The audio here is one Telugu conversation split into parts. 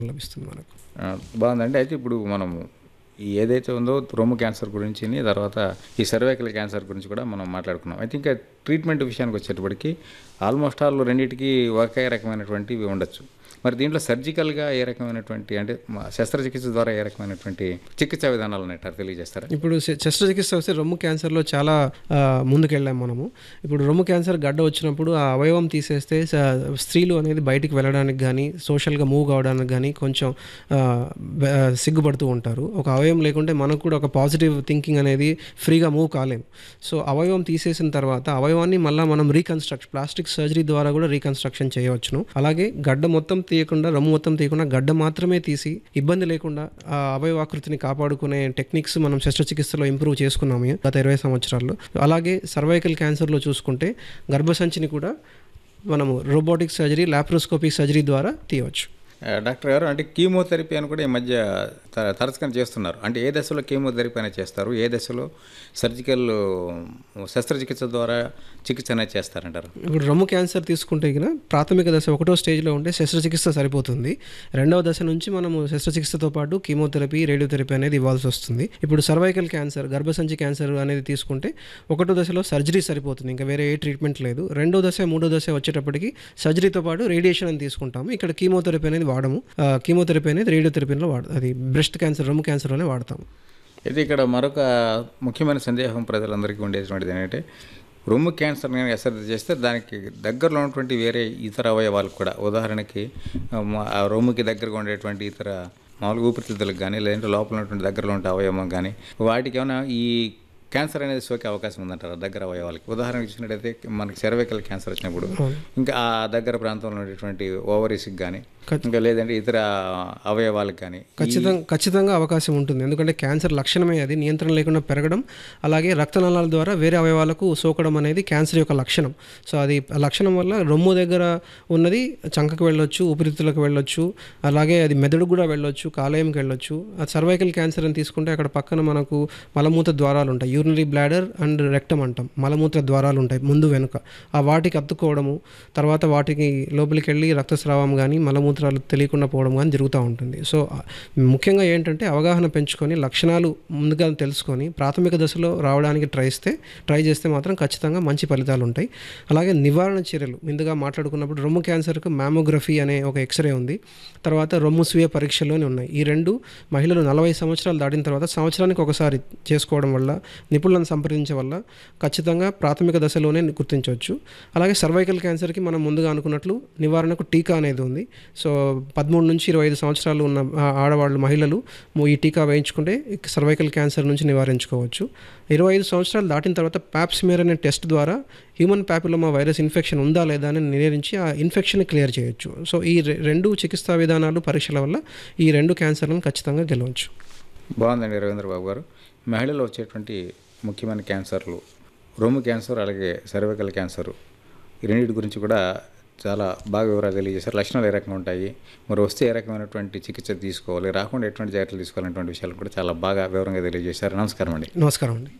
లభిస్తుంది మనకు ఆ, బాగుందండి అయితే ఇప్పుడు మనము ఈ ఏదైతే ఉందో రొమ్ము క్యాన్సర్ గురించి తర్వాత ఈ సర్వైకల్ క్యాన్సర్ గురించి కూడా మనం మాట్లాడుకున్నాం అయితే ఇంకా ట్రీట్మెంట్ విషయానికి వచ్చేటప్పటికి ఆల్మోస్ట్ ఆల్ రెండింటికి ఒకే రకమైనటువంటివి ఉండొచ్చు మరి దీంట్లో సర్జికల్గా ఏ రకమైనటువంటి అంటే మా శస్త్రచికిత్స ద్వారా ఏ రకమైనటువంటి చికిత్సా విధానాలు ఉన్నాయంటారు తెలియజేస్తారా ఇప్పుడు శ- శస్త్రచికిత్స వస్తే రొమ్ము క్యాన్సర్లో చాలా ఆ, ముందుకెళ్ళాం మనము ఇప్పుడు రొమ్ము క్యాన్సర్ గడ్డ వచ్చినప్పుడు ఆ అవయవం తీసేస్తే స- స్త్రీలు అనేది బయటికి వెళ్ళడానికి కానీ సోషల్గా మూవ్ కావడానికి కానీ కొంచెం ఆ, బ- ఆ, సిగ్గుపడుతూ ఉంటారు ఒక అవయవం లేకుంటే మనకు కూడా ఒక పాజిటివ్ థింకింగ్ అనేది ఫ్రీగా మూవ్ కాలేము సో అవయవం తీసేసిన తర్వాత అవయవాన్ని మళ్ళీ మనం రీకన్స్ట్రక్ట్ ప్లాస్టిక్ సర్జరీ ద్వారా కూడా రీకన్స్ట్రక్షన్ చేయవచ్చును అలాగే గడ్డ మొత్తం తీయకుండా రొమ్ము మొత్తం తీయకుండా గడ్డ మాత్రమే తీసి ఇబ్బంది లేకుండా ఆ అవయవాకృతిని కాపాడుకునే టెక్నిక్స్ మనం శస్త్రచికిత్సలో ఇంప్రూవ్ చేసుకున్నాము గత ఇరవై సంవత్సరాల్లో అలాగే సర్వైకల్ క్యాన్సర్లో చూసుకుంటే గర్భసంచిని కూడా మనము రోబోటిక్ సర్జరీ లాప్రోస్కోపిక్ సర్జరీ ద్వారా తీయవచ్చు ఆ, డాక్టర్ గారు అంటే కీమోథెరపీ అని కూడా ఈ మధ్య త- తరచుగా చేస్తున్నారు అంటే ఏ దశలో కీమోథెరపీ అనేది చేస్తారు ఏ దశలో సర్జికల్ శస్త్రచికిత్స ద్వారా చికిత్స అనేది చేస్తారంటారు ఇప్పుడు రొమ్ము క్యాన్సర్ తీసుకుంటే కనుక ప్రాథమిక దశ ఒకటో స్టేజ్లో ఉంటే శస్త్రచికిత్స సరిపోతుంది రెండవ దశ నుంచి మనము శస్త్రచికిత్సతో పాటు కీమోథెరపీ రేడియోథెరపీ అనేది ఇవ్వాల్సి వస్తుంది ఇప్పుడు సర్వైకల్ క్యాన్సర్ గర్భసంచి క్యాన్సర్ అనేది తీసుకుంటే ఒకటో దశలో సర్జరీ సరిపోతుంది ఇంకా వేరే ఏ ట్రీట్మెంట్ లేదు రెండో దశ మూడో దశ వచ్చేటప్పటికి సర్జరీతో పాటు రేడియేషన్ అని తీసుకుంటాము ఇక్కడ కీమోథెరపీ అనేది వాడము ఆ, కీమోథెరపీ అనేది రేడియోథెరపీలో వాడ అది బ్రెస్ట్ క్యాన్సర్ రొమ్ము క్యాన్సర్లోనే వాడతాము అయితే ఇక్కడ మరొక ముఖ్యమైన సందేహం ప్రజలందరికీ ఉండేటువంటిది ఏంటంటే రొమ్ము క్యాన్సర్ కానీ అశ్రద్ధ చేస్తే దానికి దగ్గరలో ఉన్నటువంటి వేరే ఇతర అవయవాలకు కూడా ఉదాహరణకి ఆ, మా- ఆ రొమ్ముకి దగ్గరగా ఉండేటువంటి ఇతర మామూలుగా ఊపిరితిత్తులకు కానీ లేదంటే లోపల ఉన్నటువంటి దగ్గరలో ఉండే అవయవం కానీ వాటికి ఏమైనా ఈ క్యాన్సర్ అనేది సోకే అవకాశం ఉందంటారు దగ్గర అవయవాలకి ఉదాహరణకి చూసినట్టయితే మనకి సెర్వైకల్ క్యాన్సర్ వచ్చినప్పుడు ఇంకా ఆ దగ్గర ప్రాంతంలో ఉండేటువంటి ఓవరీస్కి కానీ ఇంకా లేదంటే ఇతర అవయవాలకు కానీ ఖచ్చితంగా ఖచ్చితంగా అవకాశం ఉంటుంది ఎందుకంటే క్యాన్సర్ లక్షణమే అది నియంత్రణ లేకుండా పెరగడం అలాగే రక్తనాళాల ద్వారా వేరే అవయవాలకు సోకడం అనేది క్యాన్సర్ యొక్క లక్షణం సో అది ఆ లక్షణం వల్ల రొమ్ము దగ్గర ఉన్నది చంకకు వెళ్ళొచ్చు ఊపిరితిత్తులకు వెళ్ళొచ్చు అలాగే అది మెదడు కూడా వెళ్ళొచ్చు కాలేయంకి వెళ్ళొచ్చు ఆ సర్వైకల్ క్యాన్సర్ అని తీసుకుంటే అక్కడ పక్కన మనకు మలమూత్ర ద్వారాలు ఉంటాయి యూరినరీ బ్లాడర్ అండ్ రెక్టం అంటాం మలమూత్ర ద్వారాలు ఉంటాయి ముందు వెనుక ఆ వాటికి అత్తుకోవడము తర్వాత వాటికి లోపలికి వెళ్ళి రక్తస్రావం కానీ మలమూత్రాలు తెలియకుండా పోవడం కానీ జరుగుతూ ఉంటుంది సో ఆ, ముఖ్యంగా ఏంటంటే అవగాహన పెంచుకొని లక్షణాలు ముందుగా తెలుసుకొని ప్రాథమిక దశలో రావడానికి ట్రై చేస్తే ట్రై చేస్తే మాత్రం ఖచ్చితంగా మంచి ఫలితాలు ఉంటాయి అలాగే నివారణ చర్యలు ముందుగా మాట్లాడుకున్నప్పుడు రొమ్ము క్యాన్సర్కు మ్యామోగ్రఫీ అనే ఒక ఎక్స్రే ఉంది తర్వాత రొమ్ము స్వీయ పరీక్షలోనే ఉన్నాయి ఈ రెండు మహిళలు నలభై సంవత్సరాలు దాటిన తర్వాత సంవత్సరానికి ఒకసారి చేసుకోవడం వల్ల నిపుణులను సంప్రదించే వల్ల ఖచ్చితంగా ప్రాథమిక దశలోనే గుర్తించవచ్చు అలాగే సర్వైకల్ క్యాన్సర్కి మనం ముందుగా అనుకున్నట్లు నివారణకు టీకా అనేది ఉంది సో పదమూడు నుంచి ఇరవై ఐదు సంవత్సరాలు ఉన్న ఆ, ఆడవాళ్ళు మహిళలు ము- ఈ టీకా వేయించుకుంటే సర్వైకల్ క్యాన్సర్ నుంచి నివారించుకోవచ్చు ఇరవై ఐదు సంవత్సరాలు దాటిన తర్వాత ప్యాప్స్మియర్ అనే టెస్ట్ ద్వారా హ్యూమన్ ప్యాపిలోమా వైరస్ ఇన్ఫెక్షన్ ఉందా లేదా అని నిర్ణయించి ఆ ఇన్ఫెక్షన్ క్లియర్ చేయొచ్చు సో ఈ రె- రెండు చికిత్సా విధానాలు పరీక్షల వల్ల ఈ రెండు క్యాన్సర్లను ఖచ్చితంగా గెలవచ్చు బాగుందండి రవీంద్ర బాబు గారు మహిళల్లో వచ్చేటువంటి ముఖ్యమైన క్యాన్సర్లు రొమ్ము క్యాన్సర్ అలాగే సర్వైకల్ క్యాన్సర్ ఈ రెండింటి గురించి కూడా చాలా బాగా వివరాలు తెలియజేశారు లక్షణాలు ఏ రకంగా ఉంటాయి మరి వస్తే ఏ రకమైనటువంటి చికిత్స తీసుకోవాలి రాకుండా ఎటువంటి జాగ్రత్తలు తీసుకోవాలనేటువంటి విషయాలు కూడా చాలా బాగా వివరంగా తెలియజేశారు నమస్కారం అండి నమస్కారం అండి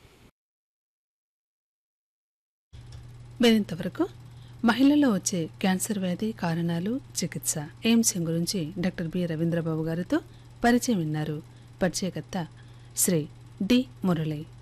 మరింతవరకు మహిళల్లో వచ్చే క్యాన్సర్ వ్యాధి కారణాలు చికిత్స ఎయిమ్స్ గురించి డాక్టర్ బి రవీంద్రబాబు గారితో పరిచయం విన్నారు పరిచయకర్త శ్రీ డి మురళి